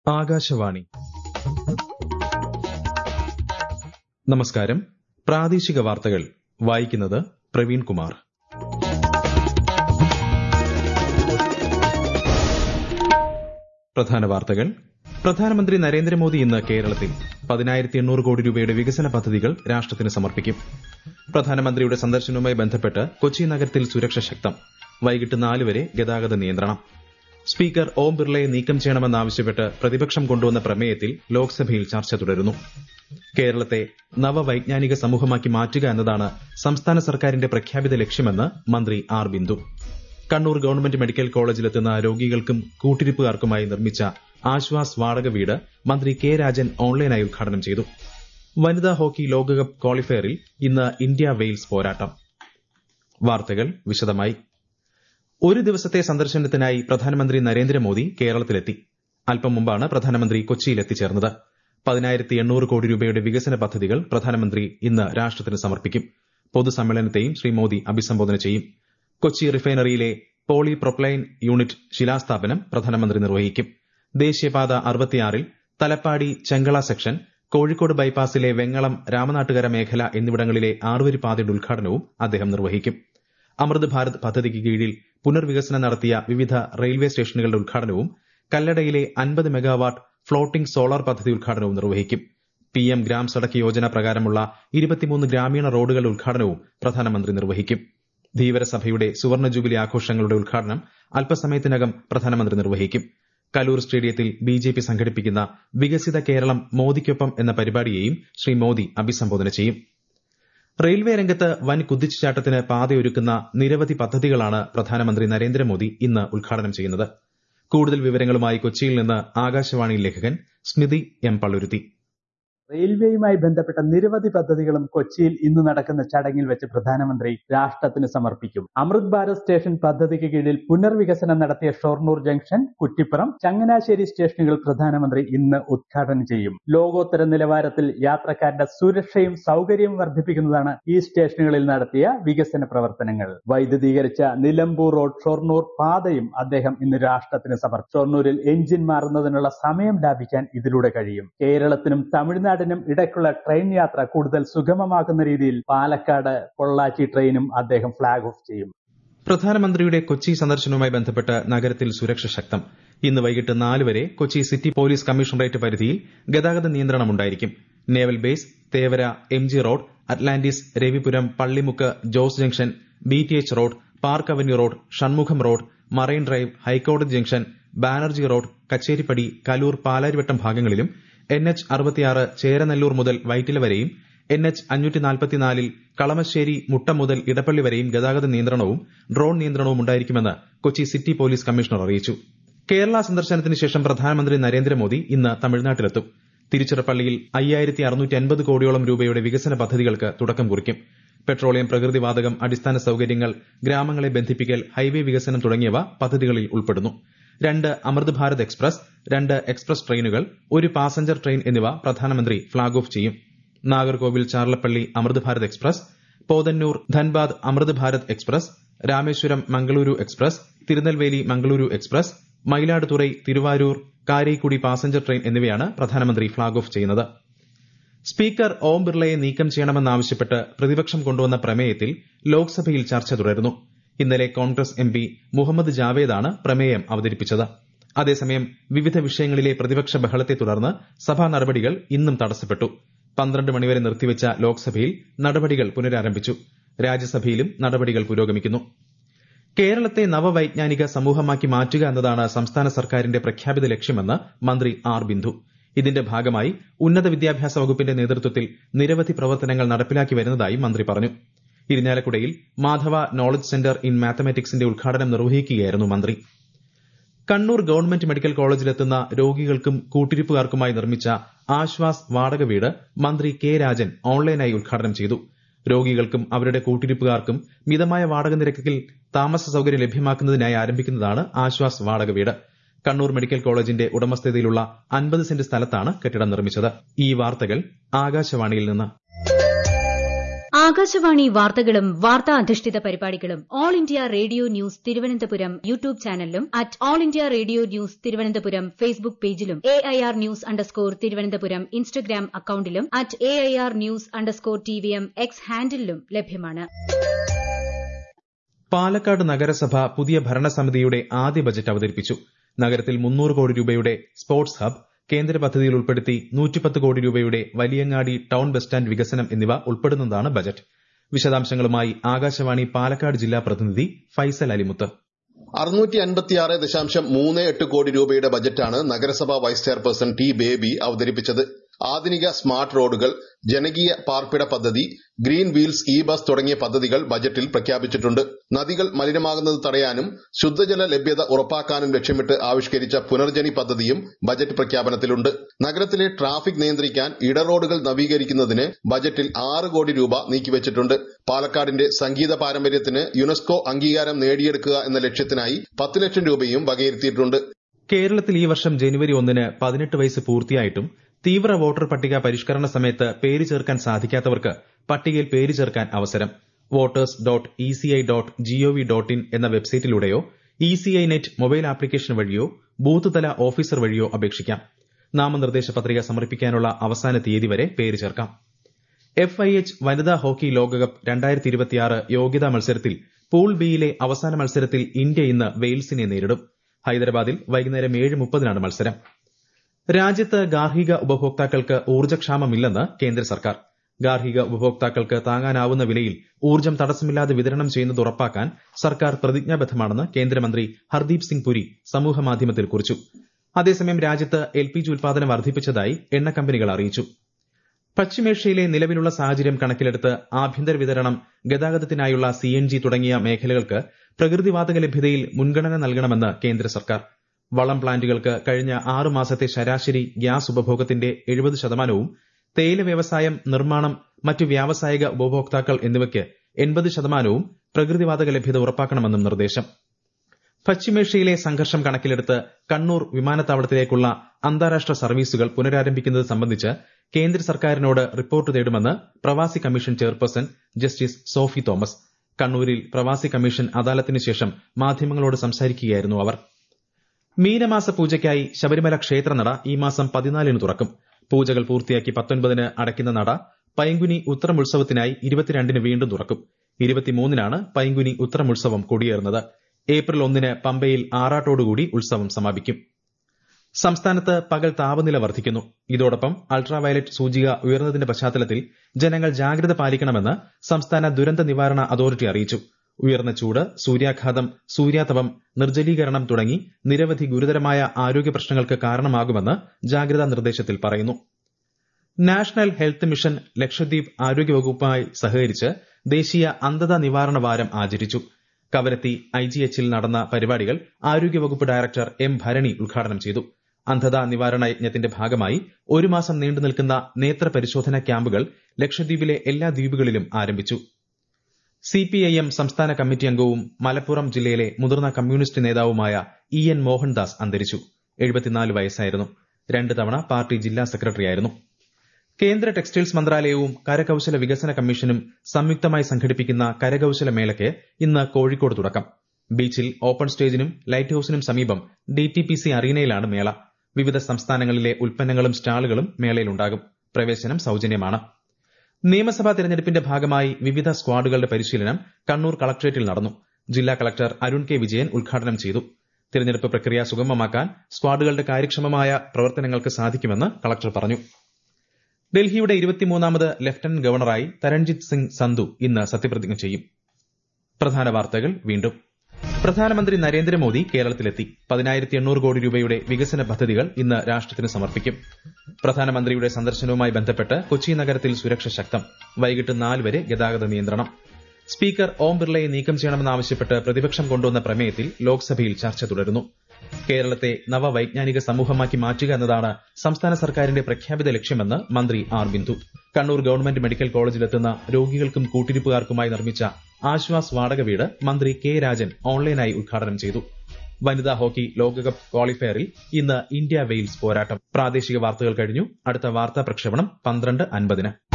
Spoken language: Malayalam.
ആകാശവാണി നമസ്കാരം പ്രാദേശിക വാർത്തകൾ വായിക്കുന്നത് പ്രവീൺ കുമാർ പ്രധാന വാർത്തകൾ പ്രധാനമന്ത്രി നരേന്ദ്രമോദി ഇന്ന് കേരളത്തിൽ പതിനായിരത്തി എണ്ണൂറ് കോടി രൂപയുടെ വികസന പദ്ധതികൾ രാഷ്ട്രത്തിന് സമർപ്പിക്കും പ്രധാനമന്ത്രിയുടെ സന്ദർശനവുമായി ബന്ധപ്പെട്ട് കൊച്ചി നഗരത്തിൽ സുരക്ഷ ശക്തം വൈകിട്ട് നാല് വരെ ഗതാഗത നിയന്ത്രണം സ്പീക്കർ ഓം ബിർളയെ നീക്കം ചെയ്യണമെന്നാവശ്യപ്പെട്ട് പ്രതിപക്ഷം കൊണ്ടുവന്ന പ്രമേയത്തിൽ ലോക്സഭയിൽ ചർച്ച തുടരുന്നു കേരളത്തെ നവവൈജ്ഞാനിക സമൂഹമാക്കി മാറ്റുക എന്നതാണ് സംസ്ഥാന സർക്കാരിന്റെ പ്രഖ്യാപിത ലക്ഷ്യമെന്ന് മന്ത്രി R Bindu Kannur government medical കോളേജിലെത്തുന്ന രോഗികൾക്കും കൂട്ടിരിപ്പുകാർക്കുമായി നിർമ്മിച്ച ആശ്വാസ് വാടക വീട് മന്ത്രി കെ രാജൻ ഓൺലൈനായി ഉദ്ഘാടനം ചെയ്തു വനിതാ ഹോക്കി ലോകകപ്പ് ക്വാളിഫയറിൽ ഇന്ന് ഇന്ത്യ വെയിൽസ് പോരാട്ടം വാർത്തകൾ വിശദമായി ഒരു ദിവസത്തെ സന്ദർശനത്തിനായി പ്രധാനമന്ത്രി നരേന്ദ്രമോദി കേരളത്തിലെത്തി അല്പം മുമ്പാണ് പ്രധാനമന്ത്രി കൊച്ചിയിൽ എത്തിച്ചേർന്നത് പതിനായിരത്തി എണ്ണൂറ് കോടി രൂപയുടെ വികസന പദ്ധതികൾ പ്രധാനമന്ത്രി ഇന്ന് രാഷ്ട്രത്തിന് സമർപ്പിക്കും പൊതുസമ്മേളനത്തെയും ശ്രീ മോദി അഭിസംബോധന ചെയ്യും കൊച്ചി റിഫൈനറിയിലെ പോളി പ്രൊപ്പലൈൻ യൂണിറ്റ് ശിലാസ്ഥാപനം പ്രധാനമന്ത്രി നിർവഹിക്കും ദേശീയപാത അറുപത്തിയാറിൽ തലപ്പാടി ചെങ്കള സെക്ഷൻ കോഴിക്കോട് ബൈപ്പാസിലെ വെങ്ങളം രാമനാട്ടുകര മേഖല എന്നിവിടങ്ങളിലെ ആറുവരി പാതയുടെ ഉദ്ഘാടനവും അദ്ദേഹം നിർവഹിക്കും അമൃത് ഭാരത് പദ്ധതിക്ക് കീഴിൽ പുനർവികസനം നടത്തിയ വിവിധ റെയിൽവേ സ്റ്റേഷനുകളുടെ ഉദ്ഘാടനവും കല്ലടയിലെ അൻപത് മെഗാവാട്ട് ഫ്ളോട്ടിംഗ് സോളാർ പദ്ധതി ഉദ്ഘാടനവും നിർവഹിക്കും പി എം ഗ്രാം സഡക് യോജന പ്രകാരമുള്ള ഇരുപത്തിമൂന്ന് ഗ്രാമീണ റോഡുകളുടെ ഉദ്ഘാടനവും പ്രധാനമന്ത്രി നിർവഹിക്കും ധീവരസഭയുടെ സുവർണ ജൂബിലി ആഘോഷങ്ങളുടെ ഉദ്ഘാടനം അല്പസമയത്തിനകം പ്രധാനമന്ത്രി നിർവഹിക്കും കലൂർ സ്റ്റേഡിയത്തിൽ ബി ജെ പി സംഘടിപ്പിക്കുന്ന വികസിത കേരളം മോദിക്കൊപ്പം എന്ന പരിപാടിയെയും ശ്രീ മോദി അഭിസംബോധന ചെയ്യും റെയിൽവേ രംഗത്ത് വൻ കുതിച്ചുചാട്ടത്തിന് പാതയൊരുക്കുന്ന നിരവധി പദ്ധതികളാണ് പ്രധാനമന്ത്രി നരേന്ദ്രമോദി ഇന്ന് ഉദ്ഘാടനം ചെയ്യുന്നത് കൂടുതൽ വിവരങ്ങളുമായി കൊച്ചിയിൽ നിന്ന് ആകാശവാണി ലേഖകൻ സ്മിതി എം പള്ളുരുത്തി റെയിൽവേയുമായി ബന്ധപ്പെട്ട നിരവധി പദ്ധതികളും കൊച്ചിയിൽ ഇന്ന് നടക്കുന്ന ചടങ്ങിൽ വെച്ച് പ്രധാനമന്ത്രി രാഷ്ട്രത്തിന് സമർപ്പിക്കും അമൃത് ഭാരത് സ്റ്റേഷൻ പദ്ധതിക്ക് കീഴിൽ പുനർവികസനം നടത്തിയ ഷൊർണൂർ ജംഗ്ഷൻ കുറ്റിപ്പുറം ചങ്ങനാശ്ശേരി സ്റ്റേഷനുകൾ പ്രധാനമന്ത്രി ഇന്ന് ഉദ്ഘാടനം ചെയ്യും ലോകോത്തര നിലവാരത്തിൽ യാത്രക്കാരുടെ സുരക്ഷയും സൗകര്യവും വർദ്ധിപ്പിക്കുന്നതാണ് ഈ സ്റ്റേഷനുകളിൽ നടത്തിയ വികസന പ്രവർത്തനങ്ങൾ വൈദ്യുതീകരിച്ച നിലമ്പൂർ റോഡ് ഷൊർണൂർ പാതയും അദ്ദേഹം ഇന്ന് രാഷ്ട്രത്തിന് സമർപ്പിച്ചു ഷൊർണൂരിൽ എഞ്ചിൻ മാറുന്നതിനുള്ള സമയം ലാഭിക്കാൻ ഇതിലൂടെ കഴിയും കേരളത്തിനും തമിഴ്നാട് നാടിനും ഇടയ്ക്കുള്ള ട്രെയിൻ യാത്ര കൂടുതൽ സുഗമമാക്കുന്ന രീതിയിൽ പാലക്കാട് പൊള്ളാച്ചി ട്രെയിനും അദ്ദേഹം ഫ്ളാഗ് ഓഫ് ചെയ്യും പ്രധാനമന്ത്രിയുടെ കൊച്ചി സന്ദർശനവുമായി ബന്ധപ്പെട്ട് നഗരത്തിൽ സുരക്ഷ ശക്തം ഇന്ന് വൈകിട്ട് നാല് വരെ കൊച്ചി സിറ്റി പോലീസ് കമ്മീഷണറേറ്റ് പരിധിയിൽ ഗതാഗത നിയന്ത്രണമുണ്ടായിരിക്കും naval base Thevara M G road Atlantis Ravipuram Pallimukku Jose junction B T H road park avenue road Shanmugham road marine drive ഹൈക്കോടതി ജംഗ്ഷൻ ബാനർജി റോഡ് കച്ചേരിപ്പടി കലൂർ പാലാരിവട്ടം ഭാഗങ്ങളിലും എൻ എച്ച് അറുപത്തിയാറ് ചേരനെല്ലൂർ മുതൽ വൈറ്റില വരെയും എൻ എച്ച് അഞ്ഞൂറ്റി നാൽപ്പത്തിനാലിൽ കളമശ്ശേരി മുട്ടം മുതൽ ഇടപ്പള്ളി വരെയും ഗതാഗത നിയന്ത്രണവും ഡ്രോൺ നിയന്ത്രണവും ഉണ്ടായിരിക്കുമെന്ന് കൊച്ചി സിറ്റി പോലീസ് കമ്മീഷണർ അറിയിച്ചു കേരള സന്ദർശനത്തിന് ശേഷം പ്രധാനമന്ത്രി നരേന്ദ്രമോദി ഇന്ന് തമിഴ്നാട്ടിലെത്തും തിരുച്ചിറപ്പള്ളിയിൽ അയ്യായിരത്തി അറുന്നൂറ്റി അൻപത് കോടിയോളം രൂപയുടെ വികസന പദ്ധതികൾക്ക് തുടക്കം കുറിക്കും പെട്രോളിയം പ്രകൃതിവാതകം അടിസ്ഥാന സൌകര്യങ്ങൾ ഗ്രാമങ്ങളെ ബന്ധിപ്പിക്കൽ ഹൈവേ വികസനം തുടങ്ങിയവ പദ്ധതികളിൽ ഉൾപ്പെടുന്നു രണ്ട് അമൃത് ഭാരത് എക്സ്പ്രസ് രണ്ട് എക്സ്പ്രസ് ട്രെയിനുകൾ ഒരു പാസഞ്ചർ ട്രെയിൻ എന്നിവ പ്രധാനമന്ത്രി ഫ്ളാഗ് ഓഫ് ചെയ്യും Nagercoil Charlapalli Amrit Bharat express Podanur Dhanbad Amrit Bharat express Rameswaram Mangaluru express Tirunelveli Mangaluru express Mayiladuthurai Tiruvarur Karaikudi passenger train എന്നിവയാണ് പ്രധാനമന്ത്രി ഫ്ളാഗ് ഓഫ് ചെയ്യുന്നത് സ്പീക്കർ ഓം ബിർളയെ നീക്കം ചെയ്യണമെന്നാവശ്യപ്പെട്ട് പ്രതിപക്ഷം കൊണ്ടുവന്ന പ്രമേയത്തിൽ ലോക്സഭയിൽ ചർച്ച തുടരുന്നു ഇന്നലെ കോൺഗ്രസ് എം പി മുഹമ്മദ് ജാവേദാണ് പ്രമേയം അവതരിപ്പിച്ചത് അതേസമയം വിവിധ വിഷയങ്ങളിലെ പ്രതിപക്ഷ ബഹളത്തെ തുടർന്ന് സഭാ നടപടികൾ ഇന്നും തടസ്സപ്പെട്ടു പന്ത്രണ്ട് മണിവരെ നിർത്തിവച്ച ലോക്സഭയിൽ നടപടികൾ പുനരാരംഭിച്ചു രാജ്യസഭയിലും നടപടികൾ പുരോഗമിക്കുന്നു കേരളത്തെ നവവൈജ്ഞാനിക സമൂഹമാക്കി മാറ്റുക എന്നതാണ് സംസ്ഥാന സർക്കാരിന്റെ പ്രഖ്യാപിത ലക്ഷ്യമെന്ന് മന്ത്രി ആർ ബിന്ദു ഇതിന്റെ ഭാഗമായി ഉന്നത വിദ്യാഭ്യാസ വകുപ്പിന്റെ നേതൃത്വത്തിൽ നിരവധി പ്രവർത്തനങ്ങൾ നടപ്പിലാക്കി വരുന്നതായി മന്ത്രി പറഞ്ഞു ഇരിഞ്ഞാലക്കുടയിൽ മാധവ നോളജ് സെന്റർ ഇൻ മാത്തമാറ്റിക്സിന്റെ ഉദ്ഘാടനം നിർവഹിക്കുകയായിരുന്നു മന്ത്രി കണ്ണൂർ ഗവൺമെന്റ് മെഡിക്കൽ കോളേജിലെത്തുന്ന രോഗികൾക്കും കൂട്ടിരിപ്പുകാർക്കുമായി നിർമ്മിച്ച ആശ്വാസ് വാടക വീട് മന്ത്രി കെ രാജൻ ഓൺലൈനായി ഉദ്ഘാടനം ചെയ്തു രോഗികൾക്കും അവരുടെ കൂട്ടിരിപ്പുകാർക്കും മിതമായ വാടക നിരക്കിൽ താമസ സൌകര്യം ലഭ്യമാക്കുന്നതിനായി ആരംഭിക്കുന്നതാണ് ആശ്വാസ് വാടക വീട് കണ്ണൂർ മെഡിക്കൽ കോളേജിന്റെ ഉടമസ്ഥതയിലുള്ള അൻപത് സെന്റ് സ്ഥലത്താണ് കെട്ടിടം നിർമ്മിച്ചത് ഈ വാർത്തകൾ ആകാശവാണിയിൽ നിന്ന് ആകാശവാണി വാർത്തകളും വാർത്താ അധിഷ്ഠിത പരിപാടികളും All India radio news Thiruvananthapuram YouTube ചാനലിലും at all India radio news Thiruvananthapuram Facebook പേജിലും A I R news underscore Thiruvananthapuram Instagram അക്കൌണ്ടിലും at A I R news underscore T V M X ഹാൻഡിലും ലഭ്യമാണ് പാലക്കാട് നഗരസഭ പുതിയ ഭരണസമിതിയുടെ ആദ്യ ബജറ്റ് അവതരിപ്പിച്ചു നഗരത്തിൽ മുന്നൂറ് കോടി രൂപയുടെ സ്പോർട്സ് ഹബ് കേന്ദ്ര പദ്ധതിയിൽ ഉൾപ്പെടുത്തി നൂറ്റിപ്പത്ത് കോടി രൂപയുടെ വലിയങ്ങാടി ടൌൺ ബസ് സ്റ്റാൻഡ് വികസനം എന്നിവ ഉൾപ്പെടുന്നതാണ് ബജറ്റ് വിശദാംശങ്ങളുമായി ആകാശവാണി പാലക്കാട് ജില്ലാ പ്രതിനിധി ഫൈസൽ അലിമുത്ത് അറുന്നൂറ്റി അൻപത്തിയാറ് ദശാംശം മൂന്ന് എട്ട് കോടി രൂപയുടെ ബജറ്റാണ് നഗരസഭാ വൈസ് ചെയർപേഴ്സൺ ടി ബേബി അവതരിപ്പിച്ചത് ആധുനിക സ്മാർട്ട് റോഡുകൾ ജനകീയ പാർപ്പിട പദ്ധതി ഗ്രീൻ വീൽസ് ഇ ബസ് തുടങ്ങിയ പദ്ധതികൾ ബജറ്റിൽ പ്രഖ്യാപിച്ചിട്ടുണ്ട് നദികൾ മലിനമാകുന്നത് തടയാനും ശുദ്ധജല ലഭ്യത ഉറപ്പാക്കാനും ലക്ഷ്യമിട്ട് ആവിഷ്കരിച്ച പുനർജനി പദ്ധതിയും ബജറ്റ് പ്രഖ്യാപനത്തിലുണ്ട് നഗരത്തിലെ ട്രാഫിക് നിയന്ത്രിക്കാൻ ഇടറോഡുകൾ നവീകരിക്കുന്നതിന് ബജറ്റിൽ ആറ് കോടി രൂപ നീക്കിവച്ചിട്ടുണ്ട് പാലക്കാടിന്റെ സംഗീത പാരമ്പര്യത്തിന് യുനെസ്കോ അംഗീകാരം നേടിയെടുക്കുക എന്ന ലക്ഷ്യത്തിനായി പത്ത് ലക്ഷം രൂപയും വകയിരുത്തിയിട്ടുണ്ട് കേരളത്തിൽ ഈ വർഷം ജനുവരി ഒന്നിന് പതിനെട്ട് വയസ്സ് പൂർത്തിയായിട്ടും തീവ്ര വോട്ടർ പട്ടിക പരിഷ്കരണ സമയത്ത് പേര് ചേർക്കാൻ സാധിക്കാത്തവർക്ക് പട്ടികയിൽ പേര് ചേർക്കാൻ അവസരം voters dot E C I dot gov dot in എന്ന വെബ്സൈറ്റിലൂടെയോ E C I net mobile application വഴിയോ ബൂത്ത് തല ഓഫീസർ വഴിയോ അപേക്ഷിക്കാം നാമനിർദ്ദേശ പത്രിക സമർപ്പിക്കാനുള്ള അവസാന തീയതി വരെ പേര് ചേർക്കാം എഫ് ഐ എച്ച് വനിതാ ഹോക്കി ലോകകപ്പ് രണ്ടായിരത്തി ഇരുപത്തിയാറ് യോഗ്യതാ മത്സരത്തിൽ പൂൾ ബിയിലെ അവസാന മത്സരത്തിൽ ഇന്ത്യ ഇന്ന് വെയിൽസിനെ നേരിടും ഹൈദരാബാദിൽ വൈകുന്നേരം ഏഴ് മുപ്പതിനാണ് മത്സരം രാജ്യത്ത് ഗാർഹിക ഉപഭോക്താക്കൾക്ക് ഊർജ്ജക്ഷാമമില്ലെന്ന് കേന്ദ്ര സർക്കാർ ഗാർഹിക ഉപഭോക്താക്കൾക്ക് താങ്ങാനാവുന്ന വിലയിൽ ഊർജ്ജം തടസ്സമില്ലാതെ വിതരണം ചെയ്യുന്നത് ഉറപ്പാക്കാൻ സർക്കാർ പ്രതിജ്ഞാബദ്ധമാണെന്ന് കേന്ദ്രമന്ത്രി ഹർദീപ് സിംഗ് പുരി സമൂഹമാധ്യമത്തിൽ കുറിച്ചു അതേസമയം രാജ്യത്ത് എൽ പി ജി ഉൽപാദനം വർദ്ധിപ്പിച്ചതായി എണ്ണ കമ്പനികൾ അറിയിച്ചു പശ്ചിമേഷ്യയിലെ നിലവിലുള്ള സാഹചര്യം കണക്കിലെടുത്ത് ആഭ്യന്തര വിതരണം ഗതാഗതത്തിനായുള്ള സി എൻ ജി തുടങ്ങിയ മേഖലകൾക്ക് പ്രകൃതിവാതക ലഭ്യതയിൽ മുൻഗണന നൽകണമെന്ന് കേന്ദ്ര സർക്കാർ വളം പ്ലാന്റുകൾക്ക് കഴിഞ്ഞ ആറ് മാസത്തെ ശരാശരി ഗ്യാസ് ഉപഭോഗത്തിന്റെ എഴുപത് ശതമാനവും തേയില വ്യവസായം നിർമ്മാണം മറ്റു വ്യാവസായിക ഉപഭോക്താക്കൾ എന്നിവയ്ക്ക് എൺപത് ശതമാനവും പ്രകൃതിവാതക ലഭ്യത ഉറപ്പാക്കണമെന്നും നിർദ്ദേശം പശ്ചിമേഷ്യയിലെ സംഘർഷം കണക്കിലെടുത്ത് കണ്ണൂർ വിമാനത്താവളത്തിലേക്കുള്ള അന്താരാഷ്ട്ര സർവീസുകൾ പുനരാരംഭിക്കുന്നത് സംബന്ധിച്ച് കേന്ദ്ര സർക്കാരിനോട് റിപ്പോർട്ട് തേടുമെന്ന് Pravasi commission chairperson justice Sophie Thomas കണ്ണൂരിൽ പ്രവാസി കമ്മീഷൻ അദാലത്തിന് ശേഷം മാധ്യമങ്ങളോട് സംസാരിക്കുകയായിരുന്നു അവർ മീനമാസ പൂജയ്ക്കായി ശബരിമല ക്ഷേത്രനട ഈ മാസം പതിനാലിന് തുറക്കും പൂജകൾ പൂർത്തിയാക്കി പത്തൊൻപതിന് അടയ്ക്കുന്ന നട പൈങ്കുനി ഉത്തരമുത്സവത്തിനായി ഇരുപത്തിരണ്ടിന് വീണ്ടും തുറക്കും ഇരുപത്തിമൂന്നിനാണ് പൈങ്കുനി ഉത്തരമുത്സവം കൊടിയേറുന്നത് ഏപ്രിൽ ഒന്നിന് പമ്പയിൽ ആറാട്ടോടുകൂടി ഉത്സവം സമാപിക്കും സംസ്ഥാനത്ത് പകൽ താപനില വർദ്ധിക്കുന്നു ഇതോടൊപ്പം അൾട്രാവയലറ്റ് സൂചിക ഉയർന്നതിന്റെ പശ്ചാത്തലത്തിൽ ജനങ്ങൾ ജാഗ്രത പാലിക്കണമെന്ന് സംസ്ഥാന ദുരന്ത നിവാരണ അതോറിറ്റി അറിയിച്ചു ഉയർന്ന ചൂട് സൂര്യാഘാതം സൂര്യാതപം നിർജ്ജലീകരണം തുടങ്ങി നിരവധി ഗുരുതരമായ ആരോഗ്യ പ്രശ്നങ്ങൾക്ക് കാരണമാകുമെന്ന് ജാഗ്രതാ നിർദ്ദേശത്തിൽ പറയുന്നു നാഷണൽ ഹെൽത്ത് മിഷൻ ലക്ഷദ്വീപ് ആരോഗ്യവകുപ്പുമായി സഹകരിച്ച് ദേശീയ അന്ധത നിവാരണ വാരം ആചരിച്ചു കവരത്തി ഐജിഎച്ചിൽ നടന്ന പരിപാടികൾ ആരോഗ്യവകുപ്പ് ഡയറക്ടർ എം ഭരണി ഉദ്ഘാടനം ചെയ്തു അന്ധതാ നിവാരണ യജ്ഞത്തിന്റെ ഭാഗമായി ഒരു മാസം നീണ്ടു നിൽക്കുന്ന നേത്ര പരിശോധന ക്യാമ്പുകൾ ലക്ഷദ്വീപിലെ എല്ലാ ദ്വീപുകളിലും ആരംഭിച്ചു സിപിഐഎം സംസ്ഥാന കമ്മിറ്റി അംഗവും മലപ്പുറം ജില്ലയിലെ മുതിർന്ന കമ്മ്യൂണിസ്റ്റ് നേതാവുമായ ഇ എൻ മോഹൻദാസ് അന്തരിച്ചു എഴുപത്തിനാല് വയസ്സായിരുന്നു രണ്ട് തവണ പാർട്ടി ജില്ലാ സെക്രട്ടറിയായിരുന്നു കേന്ദ്ര ടെക്സ്റ്റൈൽസ് മന്ത്രാലയവും കരകൌശല വികസന കമ്മീഷനും സംയുക്തമായി സംഘടിപ്പിക്കുന്ന കരകൌശല മേളയ്ക്ക് ഇന്ന് കോഴിക്കോട് തുടക്കം ബീച്ചിൽ ഓപ്പൺ സ്റ്റേജിനും ലൈറ്റ് ഹൌസിനും സമീപം ഡിടിപിസി അറീനയിലാണ് മേള വിവിധ സംസ്ഥാനങ്ങളിലെ ഉൽപ്പന്നങ്ങളും സ്റ്റാളുകളും മേളയിലുണ്ടാകും പ്രവേശനം സൌജന്യമാണ് നിയമസഭാ തെരഞ്ഞെടുപ്പിന്റെ ഭാഗമായി വിവിധ സ്ക്വാഡുകളുടെ പരിശീലനം കണ്ണൂർ കളക്ടറേറ്റിൽ നടന്നു ജില്ലാ കളക്ടർ അരുൺ കെ വിജയൻ ഉദ്ഘാടനം ചെയ്തു തിരഞ്ഞെടുപ്പ് പ്രക്രിയ സുഗമമാക്കാൻ സ്ക്വാഡുകളുടെ കാര്യക്ഷമമായ പ്രവർത്തനങ്ങൾക്ക് സാധിക്കുമെന്ന് കളക്ടർ പറഞ്ഞു ഡൽഹിയുടെ ഇരുപത്തിമൂന്നാമത് ലഫ്റ്റനന്റ് ഗവർണറായി തരൺജിത് സിംഗ് സന്ധു ഇന്ന് സത്യപ്രതിജ്ഞ ചെയ്യും പ്രധാന വാർത്തകൾ വീണ്ടും പ്രധാനമന്ത്രി നരേന്ദ്രമോദി കേരളത്തിലെത്തി പതിനായിരത്തി എണ്ണൂറ് കോടി രൂപയുടെ വികസന പദ്ധതികൾ ഇന്ന് രാഷ്ട്രത്തിന് സമർപ്പിക്കും പ്രധാനമന്ത്രിയുടെ സന്ദർശനവുമായി ബന്ധപ്പെട്ട് കൊച്ചി നഗരത്തിൽ സുരക്ഷ ശക്തം വൈകിട്ട് നാല് വരെ ഗതാഗത നിയന്ത്രണം സ്പീക്കർ ഓം ബിർളയെ നീക്കം ചെയ്യണമെന്നാവശ്യപ്പെട്ട് പ്രതിപക്ഷം കൊണ്ടുവന്ന പ്രമേയത്തിൽ ലോക്സഭയിൽ ചർച്ച തുടരുന്നു കേരളത്തെ നവവൈജ്ഞാനിക സമൂഹമാക്കി മാറ്റുക എന്നതാണ് സംസ്ഥാന സർക്കാരിന്റെ പ്രഖ്യാപിത ലക്ഷ്യമെന്ന് മന്ത്രി R Bindu Kannur government medical കോളേജിലെത്തുന്ന രോഗികൾക്കും കൂട്ടിരിപ്പുകാർക്കുമായി നിർമ്മിച്ച ആശ്വാസ് വാടക വീട് മന്ത്രി കെ രാജൻ ഓൺലൈനായി ഉദ്ഘാടനം ചെയ്തു വനിതാ ഹോക്കി ലോകകപ്പ് ക്വാളിഫയറിൽ ഇന്ന് ഇന്ത്യ വെയിൽസ് പോരാട്ടം പ്രാദേശിക വാർത്തകൾ കഴിഞ്ഞു അടുത്ത വാർത്താ പ്രക്ഷേപണം പന്ത്രണ്ട് അൻപതിന്